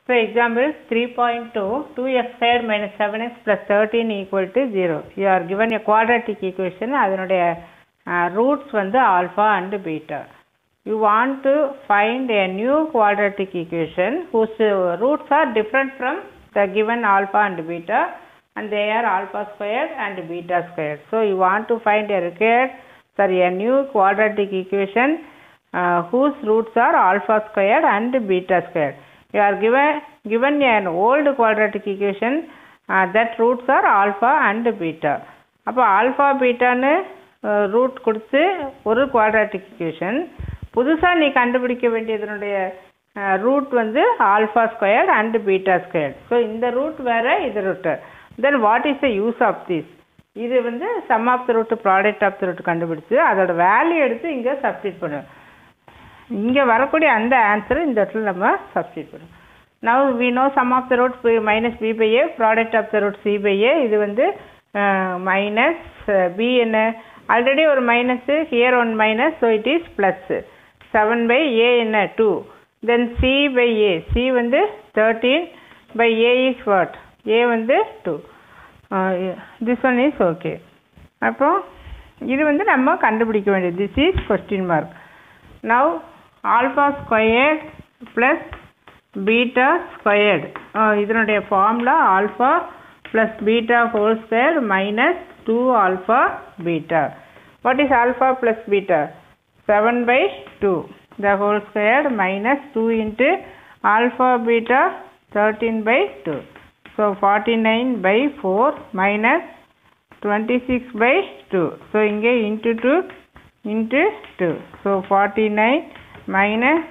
So example 3.2 2x squared minus 7x plus 13 equal to 0. You are given a quadratic equation அதனுடைய roots வந்து alpha and beta you want to find a new quadratic equation whose roots are different from the given alpha and beta and they are alpha squared and beta squared. So you want to find a required sorry a new quadratic equation uh, whose roots are alpha squared and beta squared. You are given given an old quadratic equation uh, that roots are alpha and beta. அப்போ alpha பீட்டான்னு root கொடுத்து ஒரு quadratic equation புதுசாக நீ கண்டுபிடிக்க வேண்டியதனுடைய root வந்து alpha squared and beta squared so இந்த ரூட் வேறு இது root then what is the use of this இது வந்து sum of the root product of the root கண்டுபிடிச்சு அதோட வேல்யூ எடுத்து இங்கே சப்ஸ்டிட் பண்ணும் இங்கே வரக்கூடிய அந்த ஆன்சரை இந்த இடத்துல நம்ம சப்ஸ்டிட் பண்ணும் now we know sum of the root minus b by a product of the root c by a இது வந்து மைனஸ் பி என்ன ஆல்ரெடி ஒரு minus here one minus so it is plus seven by a என்ன two then c by a c வந்து thirteen by a is what a வந்து two this one is okay அப்போ இது வந்து நம்ம கண்டுபிடிக்க வேண்டியது this is question mark now alpha squared plus beta squared இதனுடைய formula alpha plus beta whole square minus two alpha beta what is alpha plus beta seven by two the whole square minus two into alpha beta thirteen by two so forty nine by four minus twenty six by two so இங்கே into two into two so forty nine minus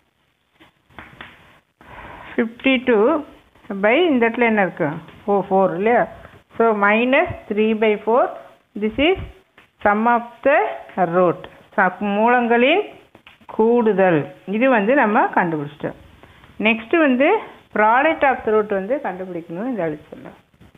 fifty two by இந்த இடத்துல என்ன இருக்கு ஃபோ four இல்லையா so minus three by four this is sum of the root மூலங்களின் கூடுதல் இது வந்து நம்ம கண்டுபிடிச்சிட்டோம் நெக்ஸ்ட் வந்து ப்ராடக்ட் ஆஃப் த ரூட் வந்து கண்டுபிடிக்கணும் இந்த அழிச்சிடலாம்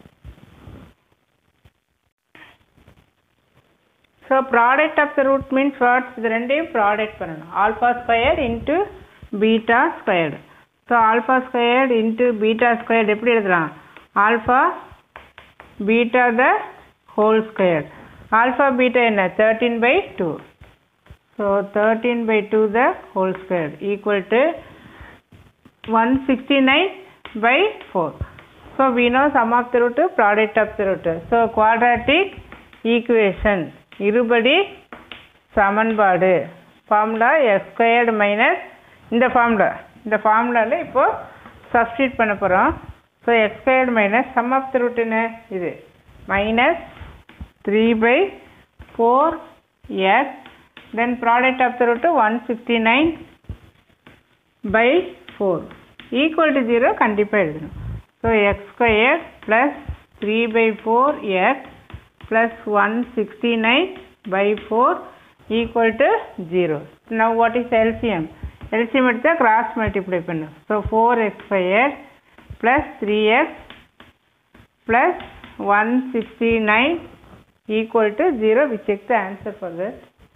so product of the root means what's இது ரெண்டையும் ப்ராடக்ட் பண்ணணும் alpha square into beta squared so alpha squared into beta squared எப்படி எழுதலாம் alpha beta the whole square alpha beta என்ன thirteen by two so thirteen by two the whole square equal to one sixty nine by four so we know sum of the root product of the root so quadratic equation இருபடி சமன்பாடு formula x squared minus இந்த formula இந்த ஃபார்முலாவில் இப்போது substitute பண்ண போகிறோம் so x squared minus sum of the root என்ன இது minus three by four x then product of the root one fifty nine by four equal to zero கண்டிப்பாக எழுதணும் so x square plus three by four x plus one sixty nine by four equal to zero now what is LCM LCM எடுத்தால் cross multiply பண்ணும் so four x square plus three x plus one sixty nine equal to 0 we check the answer for that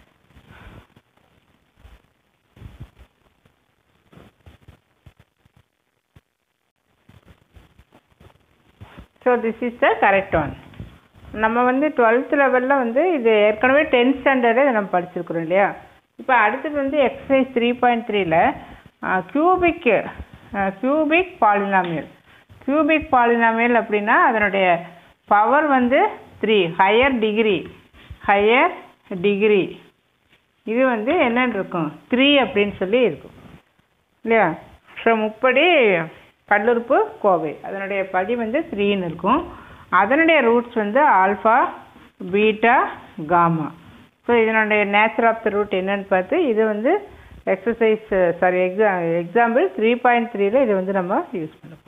so this is the correct one நம்ம வந்து twelfth லெவலில் வந்து இது ஏற்கனவே tenth ஸ்டாண்டர்டே நம்ம படிச்சிருக்கிறோம் இல்லையா இப்போ அடுத்தது வந்து எக்ஸசைஸ் த்ரீ பாயிண்ட் த்ரீல cubic cubic polynomial cubic polynomial அப்படின்னா அதனுடைய பவர் வந்து three higher degree higher degree இது வந்து என்னன்னு இருக்கும் த்ரீ அப்படின்னு சொல்லி இருக்கும் இல்லையா ஸோ முப்படி பல்லுறுப்பு கோவை அதனுடைய படி வந்து த்ரீன்னு இருக்கும் அதனுடைய ரூட்ஸ் வந்து ஆல்ஃபா பீட்டா காமா ஸோ இதனுடைய நேச்சர் ஆஃப் த ரூட் என்னன்னு பார்த்து இது வந்து எக்ஸசைஸ் சாரி எக்ஸா எக்ஸாம்பிள் த்ரீ பாயிண்ட் த்ரீல இது வந்து நம்ம யூஸ் பண்ண